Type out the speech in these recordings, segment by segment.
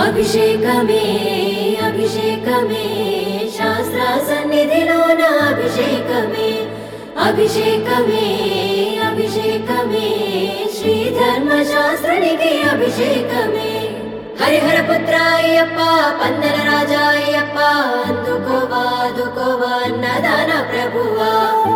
అభిషేకమే అభిషేకమే శాస్త్ర సన్నిధిలోన అభిషేకమే అభిషేకమే అభిషేకమే శ్రీ ధర్మశాస్త్రునికి అభిషేకమే హరిహర పుత్ర అయ్యప్ప పందల రాజా అయ్యప్ప అందుకోవా అందుకోవా అన్నదాన ప్రభువా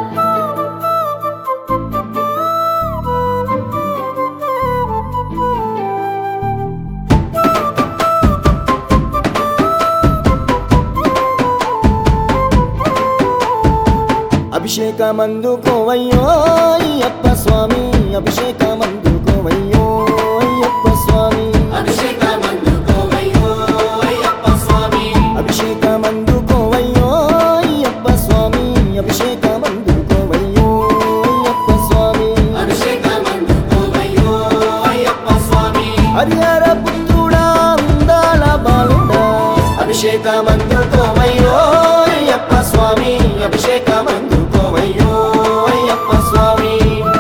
అభిషేకమందుకోవయ్యో అయ్యప్ప స్వామి అభిషేకమందుకోవయ్యో అయ్యప్ప స్వామి అభిషేకమందుకోవయ్యో అయ్యప్ప స్వామి అభిషేకమందుకోవయ్యో అయ్యప్ప స్వామి అభిషేకమందుకోవయ్యో అయ్యప్ప స్వామి అభిషేకమందుకోవయ్యో అయ్యప్ప స్వామి హరిహర పుత్రుడా అందాల బాలుడా అభిషేకమందుకోవయ్యో అయ్యప్ప స్వామి అభిషేకమందుకోవయ్యో అయ్యప్ప స్వామి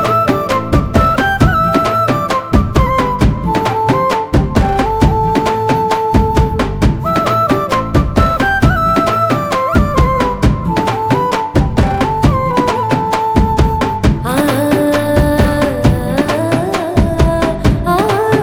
ఆ ఆ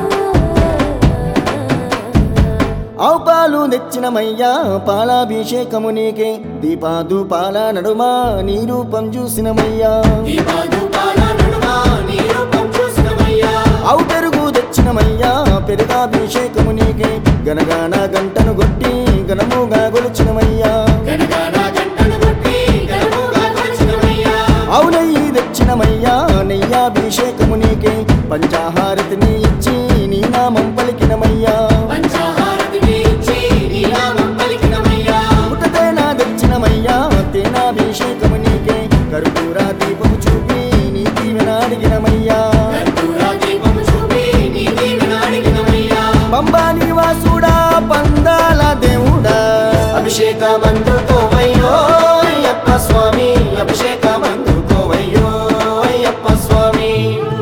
ఆవు పాలు తెచ్చినమయ్యా పాలాభిషేకము నీకే దీపాదు పాల నడుమ నీ రూపం చూసినమయ్యా దీపాదుపాల నడుమ నీ రూపం చూసినమయ్యా ఆవు పెరుగు తెచ్చినమయ్యా పెరుగాభిషేకము నీకే గనగాన గంటను కొట్టి గనముగా గొలిచినమయ్యా గనగాన గంటను కొట్టి గర్భముగా కొలిచినమయ్యా ఆవు నెయ్యి తెచ్చినమయ్యా నెయ్యాభిషేకము నీకే పంచాహారతిని ఇచ్చి నీ నామం పలికినమయ్యా పంచాహారతిని ఇచ్చి నీ నామం పలికినమయ్యా పుట్టతేనా తెచ్చినమయ్యా తేనాభిషేకము నీకే కర్పూర దీపము చూపి నీ దీవెన అడిగినమయ్యా కర్పూర దీపము చూపి నీ దీవెన అడిగినమయ్యా పంబా నివాసుడా పందాల దేవుడా అభిషేకమందుకోవయ్యో అయ్యప్ప స్వామి అభిషేకమందుకోవయ్యో అయ్యప్ప స్వామి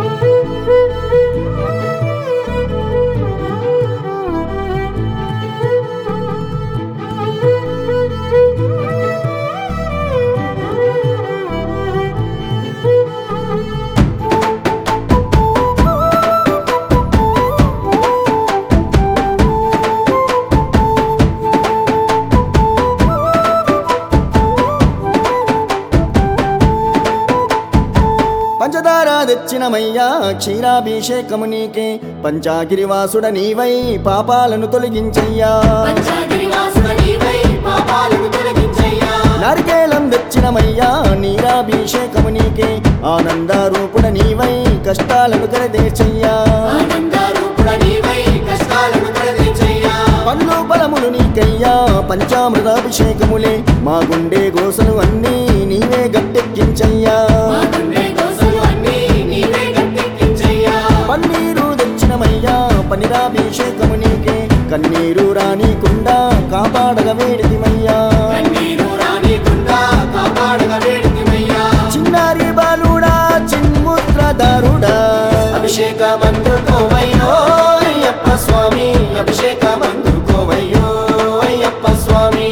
పంచదార తెచ్చినమయ్యా క్షీరాభిషేకము నీకే పంచాగిరివాసుడ నీవై పాపాలను తొలగించయ్యా పంచాగిరివాసుడ నీవై పాపాలను తొలగించయ్యా నారికేలం తెచ్చినమయ్యా నీరాభిషేకము నీకే ఆనందారూపుడ నీవై కష్టాలను తెరదేచయ్యా ఆనందరూపుడ నీవై కష్టాలను తొలగించయ్యా పన్ను బలములు నీకయ్యా పంచామృతాభిషేకములే మా గుండె గోసలు అన్నీ నీవే గట్టెక్కించయ్యా మా గుండె కోసలు అన్నీ నీవే గట్టెక్కించయ్యా పన్నీరు తెచ్చినమయ్యా పనిరాభిషేకము నీకే కన్నీరు రానికుండా కాపాడగ వేడితిమయ్యా కన్నీరు రానీకుండా కాపాడగా వేడితిమయ్యా చిన్నారి బాలుడా చిన్ముద్రదారుడా అభిషేకమందుకోవయ్యో అయ్యప్ప స్వామి అభిషేకమందుకోవయ్యో అయ్యప్ప స్వామి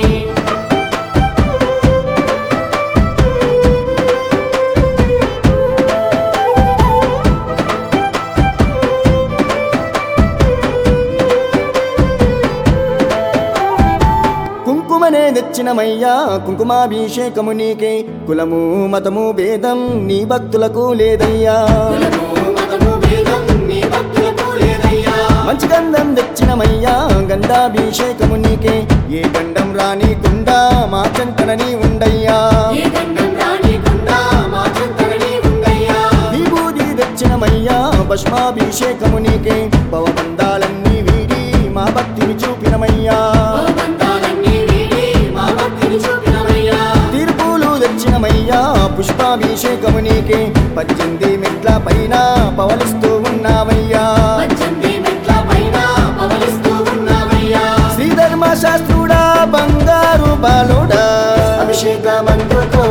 కుంకుమనే తెచ్చినమయ్యా కుంకుమాభిషేకము నీకే కులము మతము భేదం నీ భక్తులకు లేదయ్యా కులము మతము భేదం నీ భక్తులకు లేదయ్యా మంచి గంధం తెచ్చినమయ్యా గంధాభిషేకము నీకే ఏ గండం రానికుండా మా చెంతనని ఉండయ్యా ఏ గండం రానీకుండా మా చింతనని ఉందయ్యా విభూది తెచ్చినమయ్యా భస్మాభిషేకము నీకే పవబంధాలన్నీ వీడి మా భక్తిని చూపినమయ్యా బంధాలన్నీ వీడి మా భక్తిని చూపినవయ్యా తీర్పులు తెచ్చినమయ్యా పుష్పాభిషేకము నీకే పద్దెనిమిది మెట్ల పైన పవలిస్తూ ఉన్నావయ్యా పద్దెనిమిది మెట్ల పైన పవలిస్తూ ఉన్నావయ్యా శ్రీధర్మ శాస్త్రుడా బంగారు బాలుడా అభిషేకమందుకో